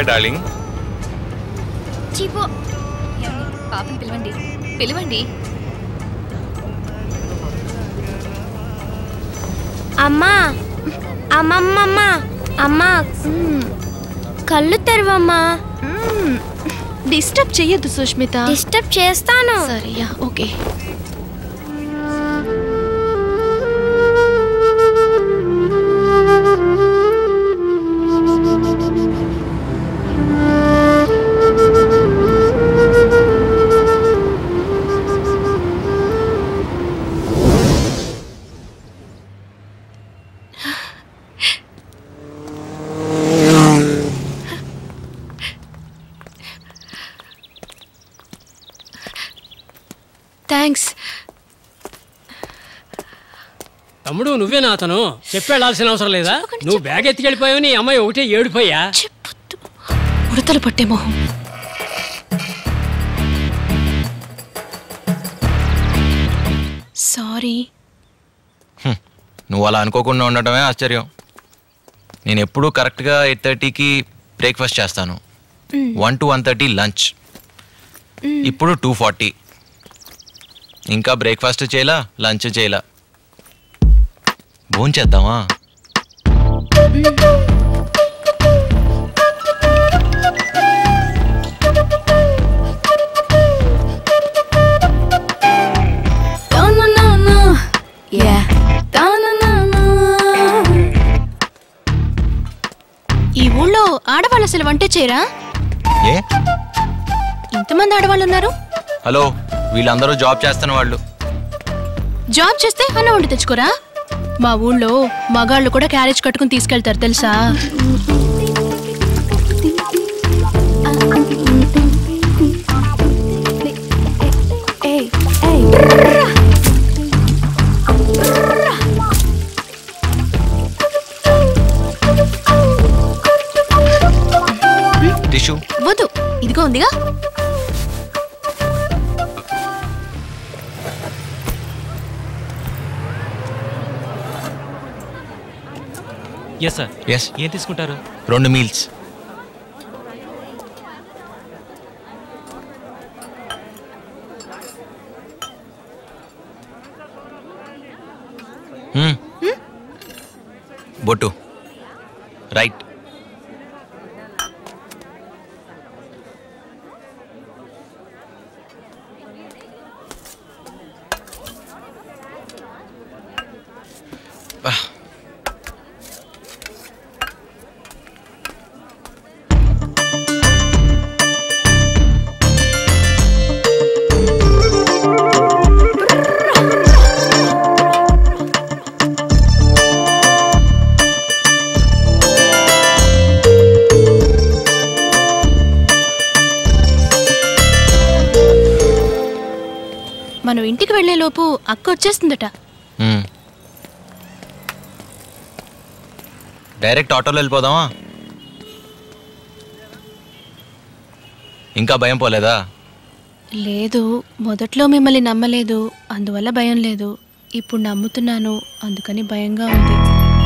Hi darling చీపో పాపని పిలవండి పిలవండి అమ్మా అమ్మమ్మమ్మ అమ్మా కళ్ళు తెరవమ్మా డిస్టర్బ్ చెయ్యొద్దు సుష్మిత డిస్టర్బ్ చేస్తాను సరియా ఓకే థ్యాంక్స్ తమ్ముడు నువ్వేనా అతను చెప్పేళ్ళాల్సిన అవసరం లేదా నువ్వు బ్యాగ్ ఎత్తుకెళ్ళిపోయావు నీ అమ్మాయి ఒకటే ఏడిపోయా చెప్పొద్దు ఉడతలు పట్టే మొహం సారీ నువ్వు అలా అనుకోకుండా ఉండటమే ఆశ్చర్యం నేను ఎప్పుడూ కరెక్ట్గా ఎయిట్ థర్టీకి బ్రేక్ఫాస్ట్ చేస్తాను one to one thirty lunch ఇప్పుడు టూ ఫార్టీ ఇంకా బ్రేక్ఫాస్ట్ చేయలా లంచ్ చేయలా భోంచేద్దామా ఈ ఊళ్ళో ఆడవాళ్ళు అసలు వంటే చేయరా ఏ ఇంతమంది ఆడవాళ్ళు ఉన్నారు హలో వీళ్ళందరూ జాబ్ చేస్తున్న వాళ్ళు జాబ్ చేస్తే అన్న వండి తెచ్చుకోరా మా ఊళ్ళో మగాళ్ళు కూడా క్యారేజ్ కట్టుకుని తీసుకెళ్తారు తెలుసా టిష్యూ వద్దు ఇదిగో ఉందిగా ఎస్ సార్ ఎస్ ఏం తీసుకుంటారు రెండు మీల్స్ బొట్టు రైట్ మనం ఇంటికి వెళ్లే లోపు అక్క వచ్చేస్తుందట మ్మ్. డైరెక్ట్ ఆటోలో వెళ్ళిపోదామా ఇంకా భయం పోలేదా లేదు మొదట్లో మిమ్మల్ని నమ్మలేదు అందువల్ల భయం లేదు ఇప్పుడు నమ్ముతున్నాను అందుకని భయంగా ఉంది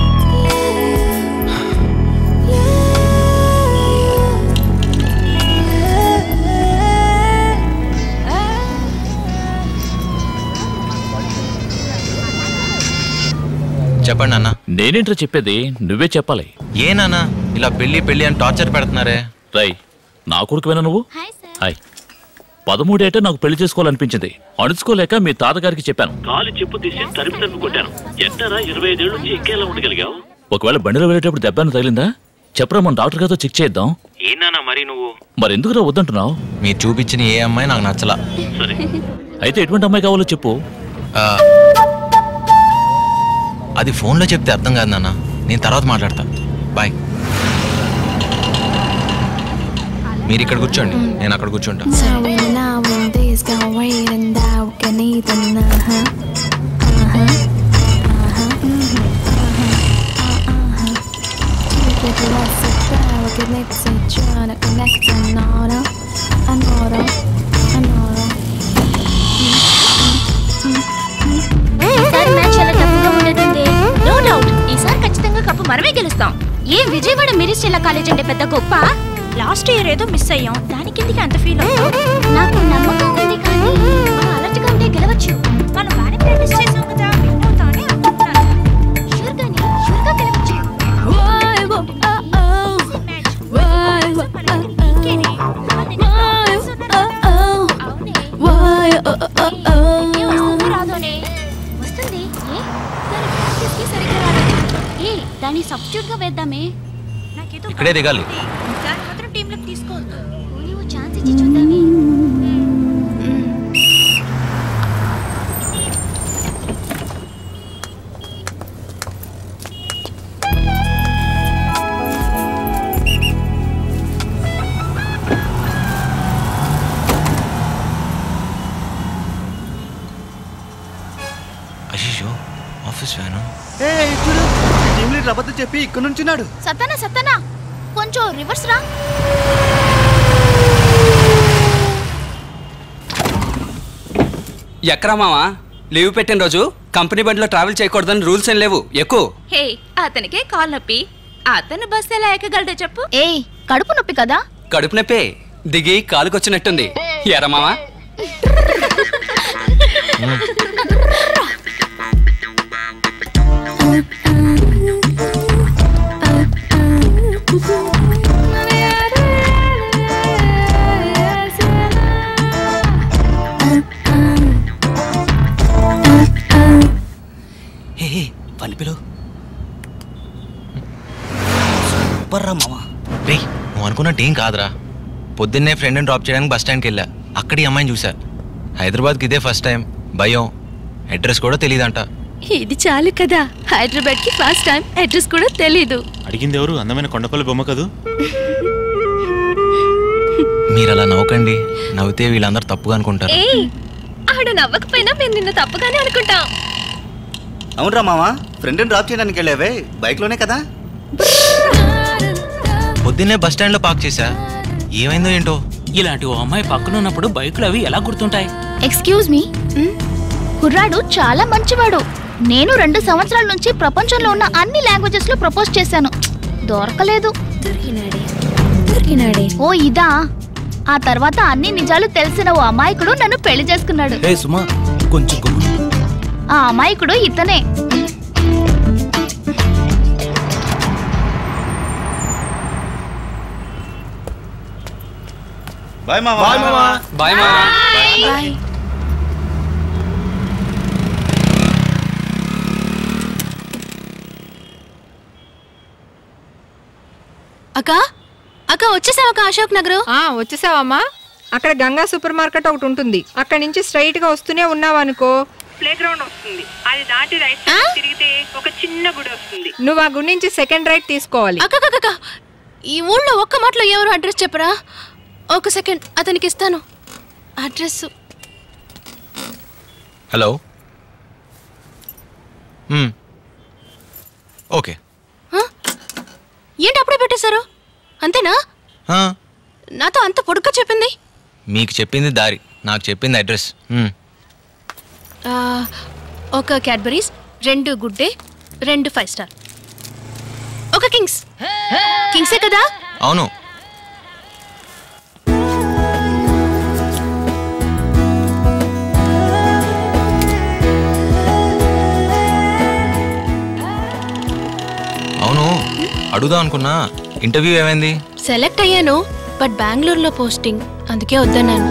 చెప్పండి అన్న నేనేంట్రా చెప్పేది నువ్వే చెప్పాలి ఏ నాన్న ఇలా పెళ్లి పెళ్లి అని టార్చర్ పెడుతున్నారే రై నా కొడుకువేనా నువ్వు హాయ్ సార్ హాయ్ పదమూడేట నాకు పెళ్లి చేసుకోవాలనిపించింది అణుచుకోలేక మీ తాతగారికి చెప్పాను కాలు చెప్పు తీసి తరిమి తరిమి కొట్టాను ఎంతరా ఇరవై ఐదేళ్ళు నుంచి ఎక్కేలా ఉండగలిగావు ఒకవేళ బండిలో వెళ్ళేటప్పుడు దెబ్బను తగిలిందా చెప్పరా మన డాక్టర్ గారితో చెక్ చేద్దాం ఏనా మరి నువ్వు మరి ఎందుకురా వద్దంటున్నావు మీరు చూపించిన ఏ అమ్మాయి నాకు నచ్చలా సరే అయితే ఎటువంటి అమ్మాయి కావాలో చెప్పు ఆ, అది ఫోన్లో చెప్తే అర్థం కాదు నాన్న నేను తర్వాత మాట్లాడతా బాయ్ మీరు ఇక్కడ కూర్చోండి నేను అక్కడ కూర్చుంటా So when now when days go wait and out can eat and uh-huh uh-huh uh-huh mhm, uh-huh uh-huh Take it less of power can it say trying to connect and all another another ఈసారి match చాలా టఫ్గా ఉండేదండి no doubt ఈసారి ఖచ్చితంగా cup మనమే గెలుస్తాం ఏ Vijayawada మిరిస్టెల్ల college అంటే పెద్ద గొప్ప లాస్ట్ ఇయర్ ఏదో మిస్ అయ్యాం దానికి ఎందుకు అంత ఫీల్ అవుతాం నాకు నమ్మకం ఉంది కానీ మనం అలర్ట్గా ఉంటే గెలవచ్చు మనం బాగానే ప్రాక్టీస్ చేసాం కదా విన్ అవుతామని అనుకుంటున్నాను షూర్ గాని షూర్ గా గెలవచ్చు ఇంకేనే అవునే ఏ వస్తుంది రాదోనే వస్తుంది ఏ దాని ప్రాక్టీస్ కి సరిగ్గా రాదు ఏ దాన్ని సబ్స్టిట్యూట్ గా వేద్దామే నాకేదో ఇక్కడే దిగాలి. దాన్ని మాత్రం టీంలోకి తీసుకోవద్దు పోనీ ఓ ఛాన్స్ ఇచ్చి చూద్దామే అయ్యో ఆఫీస్ వ్యాను ఏ చూడు టీం లీడర్ అబద్ధం చెప్పి ఇక్కడ నుంచున్నాడు సతనా సతనా కొంచెం రివర్స్ రా ఎక్కరా మావా లీవ్ పెట్టిన రోజు కంపెనీ బండిలో ట్రావెల్ చేయకూడదని రూల్స్ ఏం లేవు ఎక్కువ హే అతనికే కాల్ నొప్పి అతను బస్ ఎలా ఎక్కగలదో చెప్పు ఏయ్ కడుపు నొప్పి కదా కడుపు నొప్పే దిగి కాలుకొచ్చినట్టుంది ఎరా మావా హే పనిపిలు సూపర్ రా మామ రే నువ్వు అనుకున్నట్టు ఏం కాదురా పొద్దున్నే ఫ్రెండ్ని డ్రాప్ చేయడానికి బస్ స్టాండ్కి వెళ్ళా అక్కడ ఈ అమ్మాయిని చూసా హైదరాబాద్కి ఇదే ఫస్ట్ టైం భయం అడ్రస్ కూడా తెలియదంట ఇది చాలు కదా హైదరాబాద్ కి ఫస్ట్ టైం అడ్రస్ కూడా తెలీదు అడిగింది ఎవరు అందమైన కొండపల్లి బొమ్మ కదూ మీరు అలా నవ్వకండి నవ్వితే వీళ్ళందరూ తప్పుగా అనుకుంటారు ఏయ్ ఆడు నవ్వకపోయినా మేము నిన్ను తప్పుగానే అనుకుంటాం అవునరా మామ ఫ్రెండ్ని డ్రాప్ చేయడానికి వెళ్ళావే బైక్లోనే కదా పొద్దున్నే బస్ స్టాండ్లో పార్క్ చేశా ఏమైందో ఏంటో ఇలాంటి ఓ అమ్మాయి పక్కన ఉన్నప్పుడు బైకులు అవి ఎలా గుర్తుంటాయి ఎక్స్క్యూజ్ మీ కుర్రాడు చాలా మంచివాడు నేను రెండు సంవత్సరాల నుంచి ప్రపంచంలో ఉన్న అన్ని లాంగ్వేజెస్ లో ప్రపోజ్ చేశాను దొరకలేదు దొరికినాడే దొరికినాడే ఓ ఇదా ఆ తర్వాత అన్ని నిజాలు తెలిసిన ఓ అమాయకుడు నన్ను పెళ్లి చేసుకున్నాడు ఏ సుమా కొంచెం గమ్మున ఆ అమాయకుడు ఇతనే బాయ్ మామ బాయ్ మామ బాయ్ మావా బాయ్ అక్క అక్క వచ్చేసావక్క అశోక్ నగర్ ఆ వచ్చేసావమ్మా అక్కడ గంగా సూపర్ మార్కెట్ ఒకటి ఉంటుంది అక్కడ నుంచి స్ట్రైట్ గా వస్తూనే ఉన్నావనుకో ప్లే గ్రౌండ్ వస్తుంది అది దాటి రైట్ సైడ్ తిరిగితే ఒక చిన్న గుడి వస్తుంది నువ్వు ఆ గుడి నుంచి సెకండ్ రైట్ తీసుకోవాలి అక్క అక్క, అక్క ఈ ఊళ్ళో ఒక్క మాటలో ఎవరు అడ్రస్ చెప్పరా ఒక సెకండ్ అతనికి ఇస్తాను అడ్రస్ హలో మ్మ్. ఓకే ఏంటి అప్పుడే పెట్టేశారు అంతేనా ఆ, నాతో అంత పొడుగ్గా చెప్పింది మీకు చెప్పింది దారి నాకు చెప్పింది అడ్రస్ మ్మ్. ఆ, ఒక క్యాడ్బరీస్ రెండు గుడ్ డే రెండు ఫైవ్ స్టార్ ఒక కింగ్స్ కింగ్సే కదా అవును అవును అడుగుదాం అనుకున్నా ఇంటర్వ్యూ ఏమైంది సెలెక్ట్ అయ్యాను బట్ బెంగళూరులో పోస్టింగ్ అందుకే వద్దన్నాను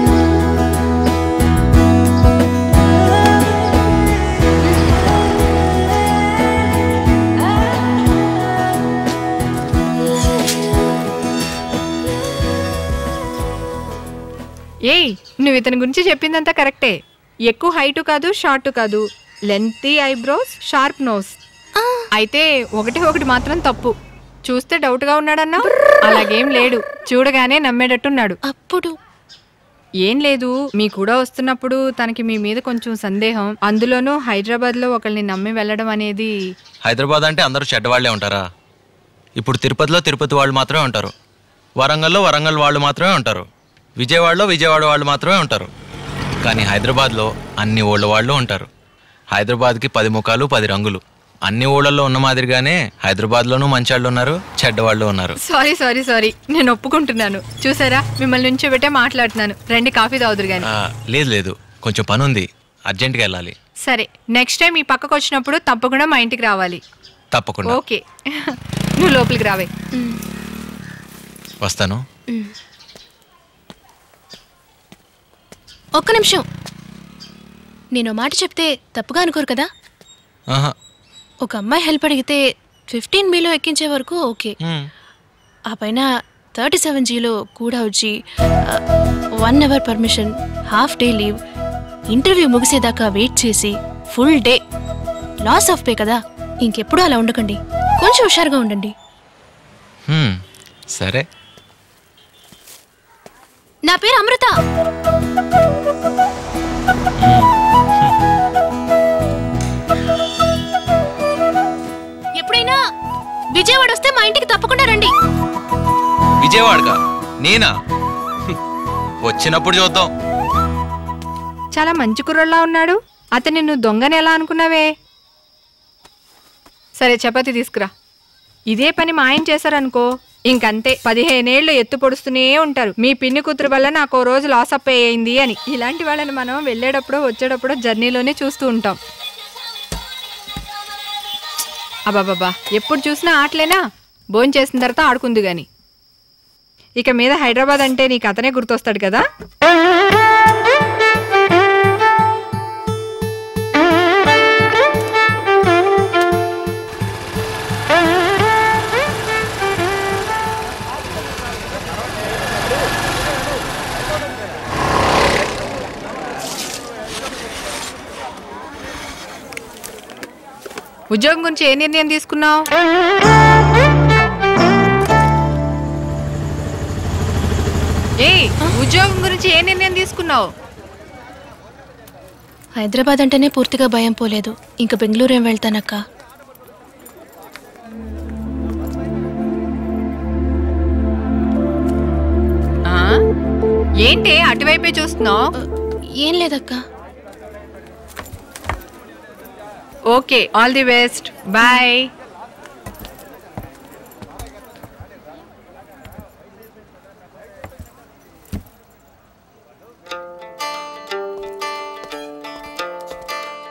ఏయ్ నువ్వు ఇతని గురించి చెప్పిందంతా కరెక్టే ఎక్కువ హైట్ కాదు షార్ట్ కాదు లెంతీ ఐబ్రోస్ షార్ప్ నోస్ అయితే ఒకటి ఒకటి మాత్రం తప్పు చూస్తే డౌట్ గా ఉన్నాడన్నా అలాగేం లేడు చూడగానే నమ్మేటట్టున్నాడు అప్పుడు ఏం లేదు మీ కూడా వస్తున్నప్పుడు తనకి మీ మీద కొంచెం సందేహం అందులోనూ హైదరాబాద్ లో ఒకరిని నమ్మి వెళ్ళడం అనేది హైదరాబాద్ అంటే అందరూ చెడ్డవాళ్లే ఉంటారా ఇప్పుడు తిరుపతిలో తిరుపతి వాళ్ళు మాత్రమే ఉంటారు వరంగల్లో వరంగల్ వాళ్ళు మాత్రమే ఉంటారు విజయవాడలో విజయవాడ వాళ్ళు మాత్రమే ఉంటారు కానీ హైదరాబాద్లో అన్ని ఓళ్ళ వాళ్ళు ఉంటారు హైదరాబాద్కి పది ముఖాలు పది రంగులు అన్ని ఊళ్ళల్లో ఉన్న మాదిరిగానే హైదరాబాద్లోనూ మంచాళ్ళు ఉన్నారు చెడ్డవాళ్ళు ఉన్నారు సారీ సారీ సారీ నేను ఒప్పుకుంటున్నాను చూసారా మిమ్మల్ని నుంచోబెట్టే మాట్లాడుతున్నాను రండి కాఫీ తాగుదురు గాని ఆ, లేదు లేదు కొంచెం పని ఉంది అర్జెంటుగా వెళ్ళాలి సరే నెక్స్ట్ టైం ఈ పక్కకు వచ్చినప్పుడు తప్పకుండా మా ఇంటికి రావాలి తప్పకుండా ఓకే నువ్వు లోపలికి రావే వస్తాను ఒక్క నిమిషం నేను ఓ మాట చెప్తే తప్పుగా అనుకోరు కదా ఆహా ఒక అమ్మాయి హెల్ప్ అడిగితే ఫిఫ్టీన్ బీలో ఎక్కించే వరకు ఓకే హ్మ్. ఆ పైన థర్టీ సెవెన్ జీలో కూడా వచ్చి one hour permission half day leave interview ముగిసేదాకా వెయిట్ చేసి full day loss of pay కదా ఇంకెప్పుడు అలా ఉండకండి కొంచెం హుషారుగా ఉండండి హ్మ్. సరే నా పేరు అమృత ఎప్పుడైనా విజయవాడ వస్తే మా ఇంటికి తప్పకుండా రండి విజయవాడగా నేనా హ్మ్. వచ్చినప్పుడు చూద్దాం చాలా మంచి కుర్రోళ్ళ ఉన్నాడు అతను నువ్వు దొంగని ఎలా అనుకున్నావే సరే చపాతి తీసుకురా ఇదే పని మా ఆయన చేశారనుకో ఇంకంతే పదిహేనేళ్లు ఎత్తు పొడుస్తూనే ఉంటారు మీ పిన్ని కూతురు వల్ల నాకు ఓ రోజు లాస్ అప్ అయ్యింది అని ఇలాంటి వాళ్ళని మనం వెళ్ళేటప్పుడు వచ్చేటప్పుడు జర్నీలోనే చూస్తూ ఉంటాం అబాబాబా ఎప్పుడు చూసినా ఆటలేనా భోజనం చేసిన తర్వాత ఆడుకుంది గాని ఇక మీద హైదరాబాద్ అంటే నీకు అతనే గుర్తొస్తాడు కదా ఉద్యోగం గురించి ఏ నిర్ణయం తీసుకున్నావు ఏ ఉద్యోగం గురించి ఏ నిర్ణయం తీసుకున్నావు హైదరాబాద్ అంటేనే పూర్తిగా భయం పోలేదు ఇంక బెంగళూరు ఏం వెళ్తానక్క ఆ? ఏంటి అటువైపే చూస్తున్నావు ఏం లేదక్క okay all the best bye